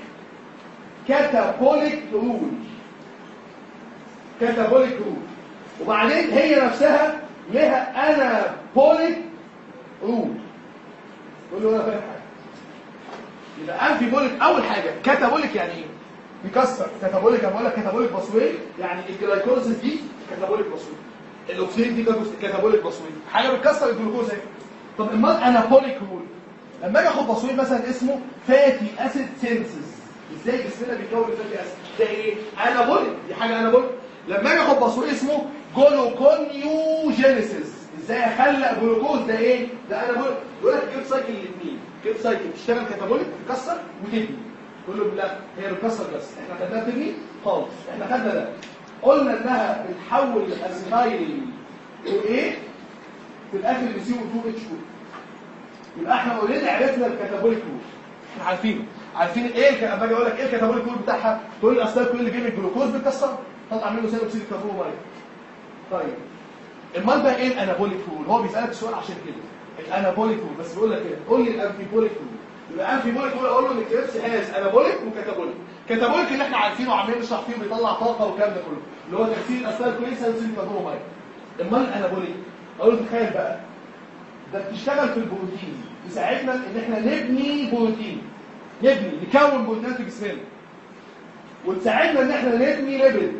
كاتابوليك رول كاتابوليك رول وبعدين هي نفسها لها انابوليك رول تقول له انا فاهم حاجه يبقى انفيبوليك اول حاجه كاتابوليك يعني ايه بيكسر كاتابوليك انا بقول لك كاتابوليك باسوي يعني الجلايكوليسيس دي كاتابوليك باسوي الاكسيد دي كاتابوليك باسوي حاجه بتكسر الجلوكوز اهي طب امال انابوليك رول لما اجي اخد تصوير مثلا اسمه فاتي اسيد سينسز ازاي جسمنا بيكون الفاتي اسيد ده ايه انابوليك دي حاجه انابوليك لما اجي اخد تصوير اسمه جلوكونيوجينيسيس ازاي اخلق جلوكوز ده ايه ده انابوليك يقول لك كيف سايكل الاثنين كيف سايكل بتشتغل كاتابوليك بتكسر وتبني تقول له لا هي بتكسر بس احنا خدناها بتبني خالص احنا خدنا ده قلنا انها بتحول الاسيتايل وايه في الاخر بيسيبوا 2 اتش 2 يبقى احنا اوريدي عرفنا الكاتابوليك رول احنا عارفينه عارفين ايه الك- اما اجي اقول لك ايه الكاتابوليك رول بتاعها تقول لي اصل كل اللي جاي من الجلوكوز بتكسر طلع منه ثاني اكسيد الكربون ميه طيب امال بقى ايه الانابوليك رول هو بيسالك السؤال عشان كده الانابوليك رول بس بيقول لك ايه قول لي الانفيبوليك رول يبقى انفيبوليك رول اقول له ان الكريبس هاز انابوليك وكاتابوليك كاتابوليك اللي احنا عارفينه وعمالين نشرح فيه بيطلع طاقه والكلام ده كله اللي هو تكسير الاسيد كويس ثاني اكسيد الكربون ميه امال الانابوليك اقول له تخيل بقى ده بتشتغل في البروتين يساعدنا ان احنا نبني بروتين نبني نكون بروتينات في جسمنا وتساعدنا ان احنا نبني ليبيد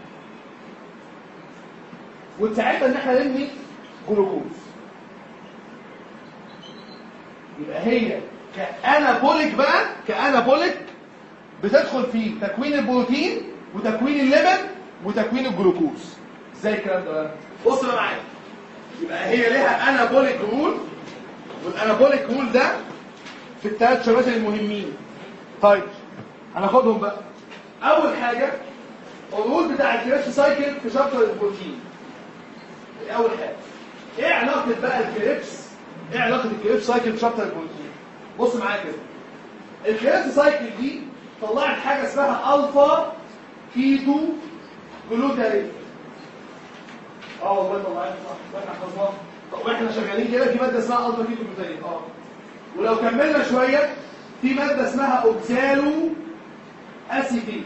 وتساعدنا ان احنا نبني جلوكوز يبقى هي كانابوليك بقى كانابوليك بتدخل في تكوين البروتين وتكوين اللبن وتكوين الجلوكوز ازاي الكلام ده بقى بص بقى معايا يبقى هي ليها انابوليك رول والانابوليك رول ده في الثلاث شبات المهمين طيب هناخدهم بقى اول حاجه الرول بتاع الكريبس سايكل في شابتر البروتين دي اول حاجه ايه علاقه بقى الكريبس ايه علاقه الكريبس سايكل في شابتر البروتين بص معايا كده الكريبس سايكل دي طلعت حاجه اسمها الفا كيتو جلوتاريت اه والله طلعت صح احنا حفظناها طب واحنا شغالين كده في ماده اسمها الفا كيتو جلوتاريت اه ولو كملنا شويه في ماده اسمها اوكسالو اسيتيت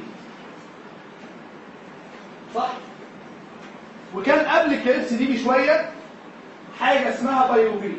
صح وكان قبل الكريبس دي بشويه حاجه اسمها بايوفيت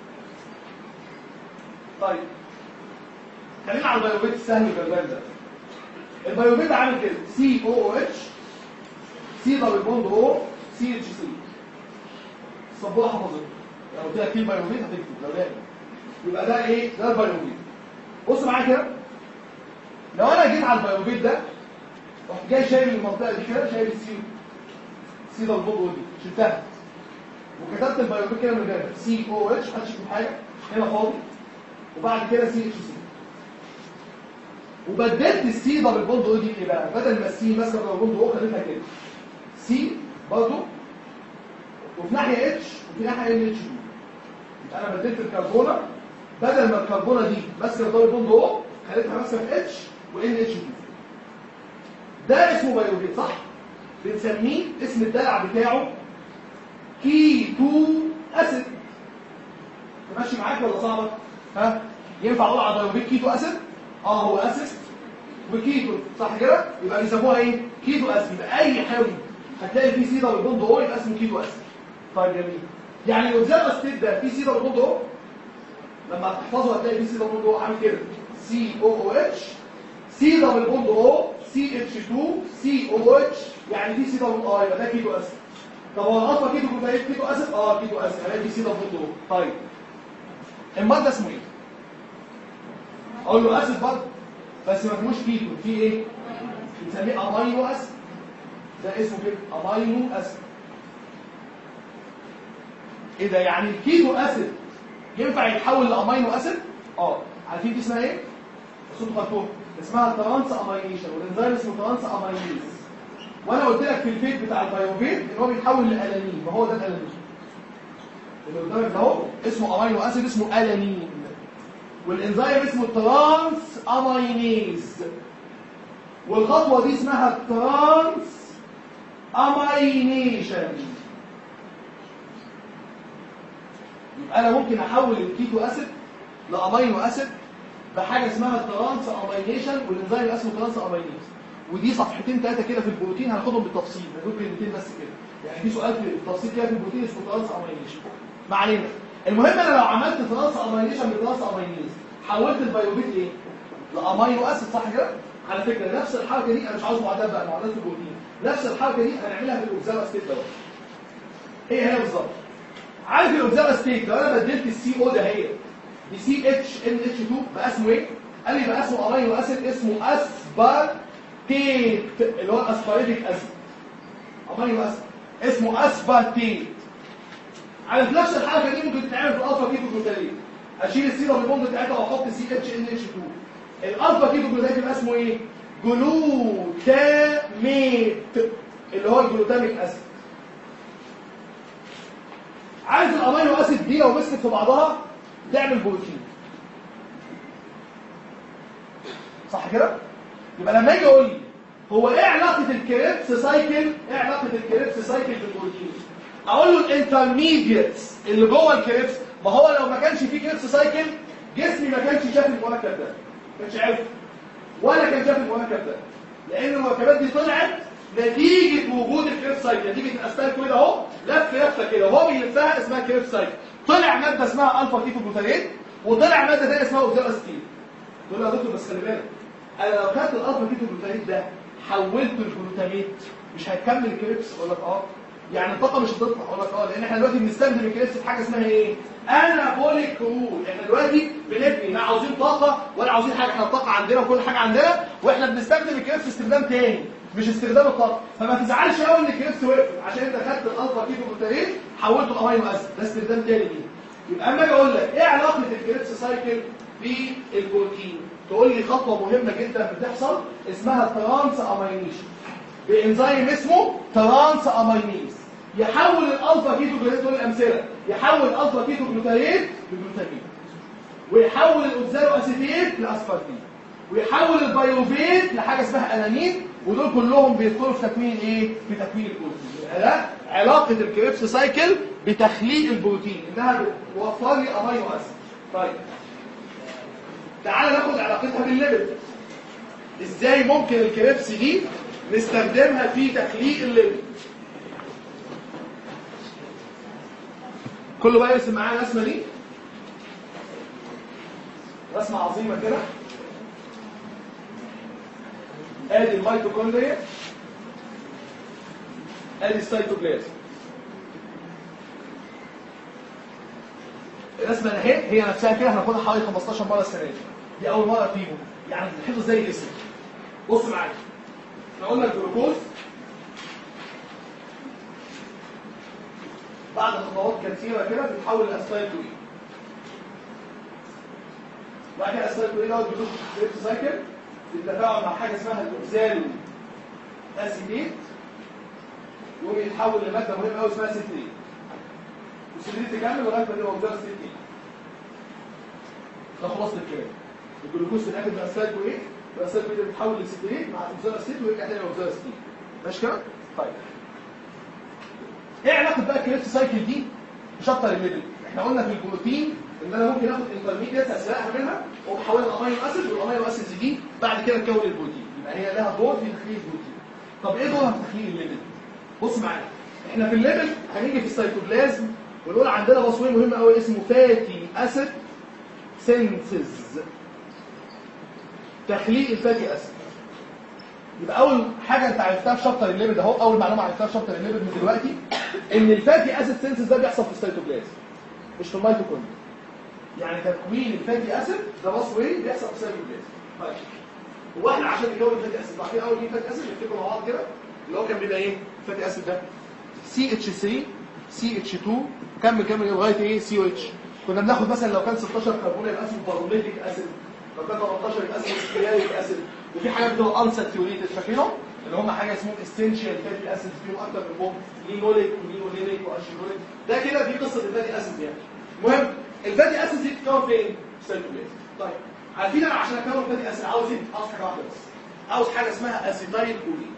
طيب خلينا على البايوفيت السهل الجلبان ده البايوفيت عامل كده سي او او اتش سي دبل بوند او سي اتش سي السبوره حفظت لو قلت لك ايه بايوفيت هتكتب لو لقيت يبقى ده ايه ده البايوفيت بص معايا كده لو انا جيت على البايوفيت ده رحت جاي شايل المنطقه دي كده شايل السي سي دبل بوند او دي شلتها وكتبت البايوفيت كده من غير سي او اتش محدش يكتب حاجه هنا فاضي وبعد كده سي اتش سي وبدلت السي دبل بوند او دي ايه بقى بدل ما السي ماسكه دبل بوند او خليتها كده سي برضه وفي ناحيه اتش وفي ناحيه ان اتش دي يبقى انا بدلت الكربونه بدل ما الكربونه دي ماسكه دبل بوند او خليتها ماسكه في اتش وان اتش دي ده اسمه بايوفيت صح بنسميه اسم الدلع بتاعه كيتو اسيد ماشي معاك ولا صعبه ها ينفع اقول على بايوفيت كيتو اسيد اه هو اسيد وكيتو صح كده يبقى بيسموها ايه كيتو اسيد يبقى اي حاوي هتلاقي فيه سيدا والبوند او يبقى اسمه كيتو اسيد طيب جميل يعني الاوكزاما ستيت ده فيه سيدا والبوند او لما هتحفظه هتلاقي فيه سيدا والبوند او عامل كده سي او او اتش سي دبل بوند او سي اتش 2 سي او اتش يعني دي سي دبل اه يبقى ده كيتو اسيد طب هو الالفا كيتو جلوتاميت كيتو اسيد اه كيتو اسيد يعني دي سي دبل بوند او طيب الماده اسمه ايه اقول له اسيد برضه بس ما فيهوش كيتو في ايه بنسميه امينو اسيد ده اسمه كده امينو اسيد ايه ده يعني الكيتو اسيد ينفع يتحول لامينو اسيد اه عارفين دي اسمها ايه صوت خرطوم اسمها الترانس امينيشن والانزيم اسمه ترانس امينيز وانا قلت لك في الفيت بتاع البيوفيت ان هو بيتحول لالانين ما هو ده الالانين اللي قدامك ده اهو اسمه امينو اسيد اسمه الانين والانزيم اسمه ترانس امينيز والخطوه دي اسمها الترانس امينيشن يبقى انا ممكن احول الكيتو اسيد لامينو اسيد بحاجه اسمها الترانس امينيشن والانزيم اسمه ترانس امينيز ودي صفحتين ثلاثه كده في البروتين هناخدهم بالتفصيل هنقول كلمتين بس كده يعني في سؤال في التفصيل كده في البروتين اسمه ترانس امينيشن ما علينا المهم انا لو عملت ترانس امينيشن بترانس امينيز حولت البيوبيت ايه لامينو اسيد صح كده على فكره نفس الحركه دي انا مش عاوز معادلات بقى معادلات البروتين نفس الحركه دي هنعملها في الاوكزالا ستيت دوت هي هي بالظبط عارف الاوكزالا ستيت لو انا بدلت السي او ده هي بسي اتش ان اتش 2 بقى اسمه ايه قال لي بقى اسمه امينو اسيد اسمه اسبارتيت اللي هو الاسباريتيك اسيد امينو اسيد اسمه اسبارتيت على نفس الحركه دي ممكن تتعمل في الالفا كيتو جلوتامين اشيل السيرة بالبوند بتاعتها واحط سي اتش ان اتش 2 الالفا كيتو جلوتامين يبقى اسمه ايه جلوتاميت اللي هو الجلوتاميك اسيد عايز الامينو اسيد دي لو مسكت في بعضها تعمل بروتين صح كده يبقى لما يجي يقول لي هو ايه علاقه الكريبس سايكل ايه علاقه الكريبس سايكل بالبروتين اقول له الانترميديتس اللي جوه الكريبس ما هو لو ما كانش فيه كريبس سايكل جسمي ما كانش شاف المركب ده ما كانش عارف ولا كان شاف المركب ده لان المركبات دي طلعت نتيجه وجود الكريبس سايكل نتيجه الاستايل كده اهو لف لفه كده وهو بيلفها اسمها كريبس سايكل طلع ماده اسمها الفا كيتو جلوتامين وطلع ماده ثانيه اسمها اوكزالاستين تقول له يا دكتور بس خلي بالك انا لو خدت الالفا كيتو جلوتامين ده حولته لجلوتاميت مش هيكمل الكريبس اقول لك اه يعني الطاقه مش هتطلع اقول لك اه لان احنا دلوقتي بنستخدم الكريبس في حاجه اسمها ايه انابوليك رول احنا دلوقتي بنبني لا عاوزين طاقه ولا عاوزين حاجه احنا الطاقه عندنا وكل حاجه عندنا واحنا بنستخدم الكريبس استخدام تاني مش استخدام الطاقه فما تزعلش قوي ان الكريبس وقف عشان انت خدت الالفا كيتو جلوتامين حولته لامينو اسيد ده استخدام تاني ليه يبقى اما اجي اقول لك ايه علاقه الكريبس سايكل بالبروتين تقول لي خطوه مهمه جدا بتحصل اسمها ترانس امينيشن بانزيم اسمه ترانس امينيز يحول الالفا كيتو جلوتامين دول الامثله يحول الالفا كيتو جلوتامين لجلوتامين ويحول الاوكزالو اسيتيت لاسبارتين ويحول البيروفيت لحاجه اسمها الانين ودول كلهم بيدخلوا في تكوين ايه في تكوين البروتين ده علاقه الكريبس سايكل بتخليق البروتين انها بتوفر لي امينو اسيد طيب تعال ناخد علاقتها بالليبيد ازاي ممكن الكريبس دي نستخدمها في تخليق الليبيد كله بقى يرسم معايا الرسمه دي رسمه عظيمه كده ادي الميتوكوندريا ادي السيتوبلازم الرسمه اهي هي نفسها كده هناخدها حوالي 15 مره السنه دي دي اول مره فيهم يعني تحفظ زي الاسم بص معايا احنا قلنا الجلوكوز بعد خطوات كثيره كده بيتحول لاسيتايل كوين بعد كده الاسيتايل كوين دوت بيدخل في الكريبس سايكل بالتفاعل مع حاجه اسمها الاوكزالو اسيتيت يقوم يتحول لماده مهمه قوي اسمها سيتريت والسيتريت تكمل لغايه ما تبقى اوكزالو سيتريت ده خلاصه الكلام الجلوكوز في الاخر بقى اسيتايل كوين بقى اسيتايل كوين بيتحول لسيتريت مع اوكزالو سيتريت ويرجع تاني لاوكزالو سيتريت ماشي كده؟ طيب ايه علاقه بقى الكريبس سايكل دي بشابتر الليبيد احنا قلنا في البروتين ان انا ممكن اخد انترميديت اسرقها منها واحولها لامينو اسيد والامينو اسيد دي بعد كده تكون البروتين يبقى هي لها دور في تخليق البروتين طب ايه دورها في تخليق الليبيد بص معايا احنا في الليبيد هنيجي في السيتوبلازم ونقول عندنا بصوي مهم قوي اسمه فاتي اسيد سينثيز تخليق الفاتي اسيد يبقى اول حاجه انت عرفتها في شابتر الليبيد اهو اول معلومه عرفتها في شابتر الليبيد من دلوقتي ان الفاتي اسيد سينسز ده بيحصل في السيتوبلازم مش في الميتوكوندريا يعني تكوين الفاتي اسيد ده باص واي بيحصل في السيتوبلازم طيب هو احنا عشان نكون الفاتي اسيد عارفين اول مين فاتي اسيد نفتكر مع بعض كده اللي هو كان بيبقى ايه الفاتي اسيد ده سي اتش 3 سي اتش 2 كمل كمل لغايه ايه سي او اتش كنا بناخد مثلا لو كان 16 كربون يبقى اسمه باروميتيك اسيد لو كان 18 يبقى اسمه سكرياليك اسيد وفي حاجات بتبقى انساتيوريتد فاكرينهم اللي هم حاجه اسمهم اسينشال فاتي اسيد فيهم اكتر من بوم لينوليك ولينولينيك واشينوليك ده كده دي قصه الفاتي اسيد يعني المهم الفاتي اسيد دي بتتكون فين؟ في السيتوبلازم طيب عارفين انا عشان اكون فاتي اسيد عاوز ايه؟ عاوز حاجه واحده بس عاوز حاجه اسمها اسيتايل كولين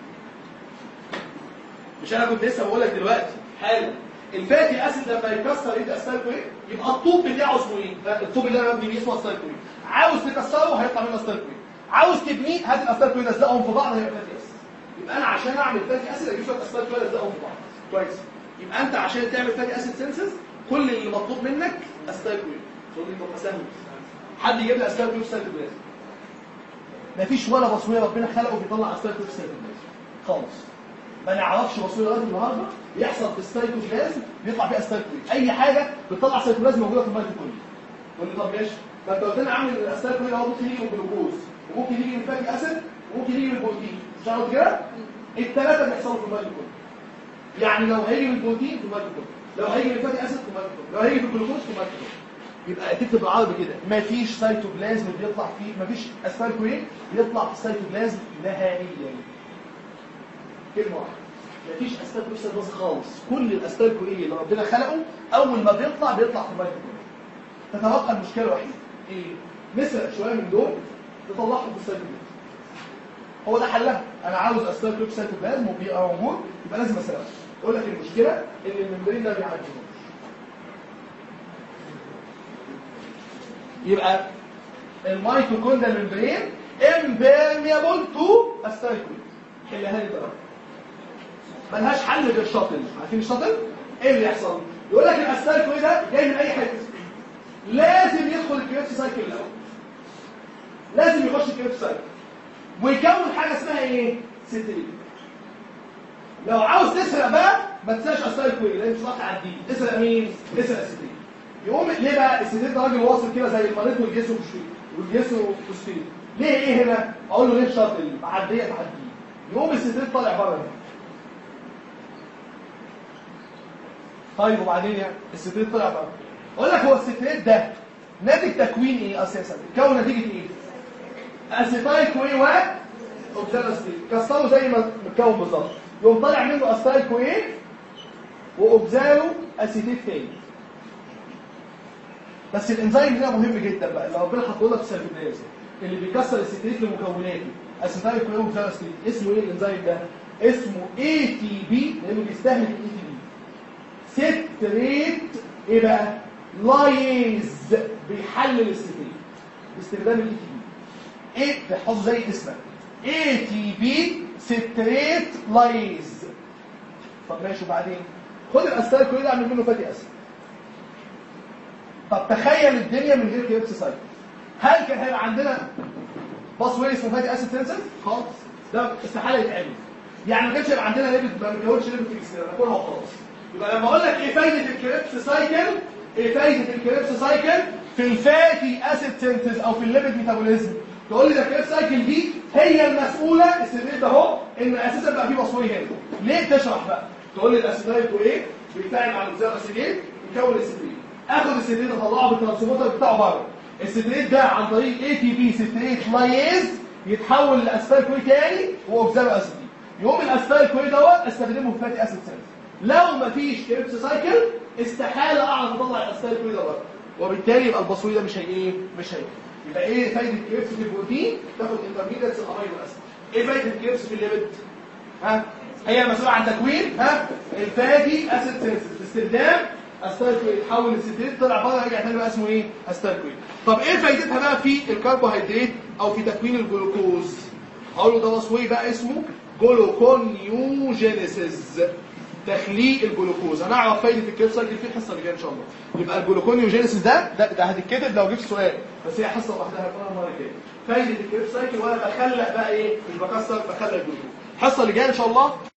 مش انا كنت لسه بقول لك دلوقتي حالا الفاتي اسيد لما يكسر يبقى اسيتايل كولين يبقى الطوب بتاعه اسمه ايه؟ الطوب اللي انا ببني بيه اسمه اسيتايل كولين عاوز تكسره هيطلع منه اسيتايل كولين عاوز تبنيه هات الاسيتايل كولين لزقهم في بعض هيبقى فاتي اسيد يبقى انا عشان اعمل فاتي اسيد اجيب شويه اسيتايل كولين لزقهم في بعض كويس يبقى انت عشان تعمل فاتي اسيد سينسز كل اللي مطلوب منك اسيتايل كولين تقول لي طب سهل حد يجيب لي اسيتايل كولين في السيتوبلازم مفيش ولا بصويه ربنا خلقه بيطلع اسيتايل كولين في السيتوبلازم خالص ما نعرفش بصوره لغايه النهارده يحصل في السيتوبلازم بيطلع فيها اسيتايل كولين اي حاجه بتطلع سيتوبلازم موجوده في الميتوكوندريا تقول لي طب ماشي ما انت قلت لنا عامل الاسيتايل كولين اهو ممكن يجي من الجلوكوز وممكن يجي من الفاتي اسيد وممكن يجي من البروتين مش عارف كده الثلاثه بيحصلوا في الميتوكوندريا يعني لو هيجي من البروتين في الميتوكوندريا لو هيجي من الفاتي اسيد في الميتوكوندريا لو هيجي من الجلوكوز في الميتوكوندريا يبقى تكتب بالعربي كده مفيش سيتوبلازم بيطلع فيه مفيش اسيتايل كولين بيطلع في السيتوبلازم نهائيا كلمه واحده مفيش اسيتايل كولين بس خالص كل الاسيتايل كولين اللي ربنا خلقه اول ما بيطلع بيطلع في الميتوكوندريا تتبقى المشكله الوحيده ايه نسرق شويه من دول نطلعهم في السيتوبلازم هو ده حلها انا عاوز اسيتايل كولين في السيتوبلازم وبيبقى موجود يبقى لازم اسرقه اقول لك المشكله ان الممبرين ده بيعديهوش يبقى الميتوكوندريال ممبرين امبيرميبل تو اسيتايل كولين حلها لي بقى ملهاش حل غير شاطل عارفين الشاطل ايه اللي يحصل يقول لك الاسيتايل كولين ده جاي من اي حته لازم يدخل الكريبس سايكل الاول لازم يخش الكريبس سايكل ويكون حاجه اسمها ايه ستريت لو عاوز تسرق بقى ما تنساش اسيتايل كولين لان مش هتعرف تعديه تسرق مين تسرق ستريت يقوم ليه بقى الستريت ده راجل واصل كده زي المريض والجسم والجسم والفوسفين ليه ايه هنا اقول له ليه شاطل معديه تعديه يقوم الستريت طالع بره هنا طيب وبعدين يعني الستريت طلع بره اقول لك هو الستريت ده ناتج تكوين ايه اساسا اتكون نتيجه ايه اسيتايل كوين و اوكسالوستيت كسره زي ما متكون بالظبط يقوم طالع منه اسيتايل كوين واوكزالو اسيتيت تاني بس الانزيم ده مهم جدا بقى اللي ربنا حاطه لك في السيتوبلازم اللي بيكسر الستريت لمكوناته اسيتايل كوين واوكسالوستيت اسمه ايه الانزيم ده اسمه اي تي بي لانه بيستهلك الاي تي بي ستريت ايه بقى لايز بيحلل الستريت باستخدام الاي تي بي ايه تحفظه زي اسمك اي تي بي ستريت لايز طب ماشي وبعدين خد الاسيتايل كلين اعمل منه فاتي اسيد طب تخيل الدنيا من غير كريبس سايكل هل كان هيبقى عندنا باص ويل اسمه فاتي اسيد سنسر خالص ده استحاله يتعمل يعني ما كانش يبقى عندنا ليبت ما بنكونش ليبت في السيره ناكلها وخلاص يبقى لما اقول لك ايه فايده الكريبس سايكل ايه فايده الكريبس سايكل في الفاتي اسيد سنتز او في الليبيد ميتابوليزم تقول لي ده الكريبس سايكل دي هي المسؤوله السيريت اهو ان اساسا بقى في بصوي هنا ليه تشرح بقى تقول لي الاسيدايت وايه بيتفاعل مع الغذاء الاسيديت يكون السيتريت اخد السيتريت اطلعه بالترانسبورتر بتاعه بره السيتريت ده عن طريق اي تي بي سيتريت لايز يتحول لاسفال كوي تاني واوكزالو اسيدي يقوم الاسفال كوي دوت استخدمه في فاتي اسيد سيلز لو مفيش كريبس سايكل استحاله اعرف اطلع الاسفال كوي دوت وبالتالي يبقى البصوي ده مش هي ايه مش هي يبقى ايه فايده الكريبس في البروتين تاخد انترميديتس الامينو اسيد ايه فايده الكريبس في الليبيد ها هي المسؤوله عن تكوين ها الفاتي اسيد سيلز باستخدام استالكويد يتحول لسيتريت طلع بره يرجع تاني بقى اسمه ايه استالكويد طب ايه فايدتها بقى في الكربوهيدرات او في تكوين الجلوكوز اقول له ده تصوير بقى اسمه جلوكونيوجينيسيس تخليق الجلوكوز هنعرف فايده الكريب سايكل في الحصه اللي جايه ان شاء الله يبقى الجلوكونيوجينيسيس ده ده, ده هتتكتب لو جبت سؤال بس هي حصه لوحدها هيكون المره الجايه فايده الكريب سايكل وانا بخلق بقى ايه مش بكسر بخلق الجلوكوز الحصه اللي جايه ان شاء الله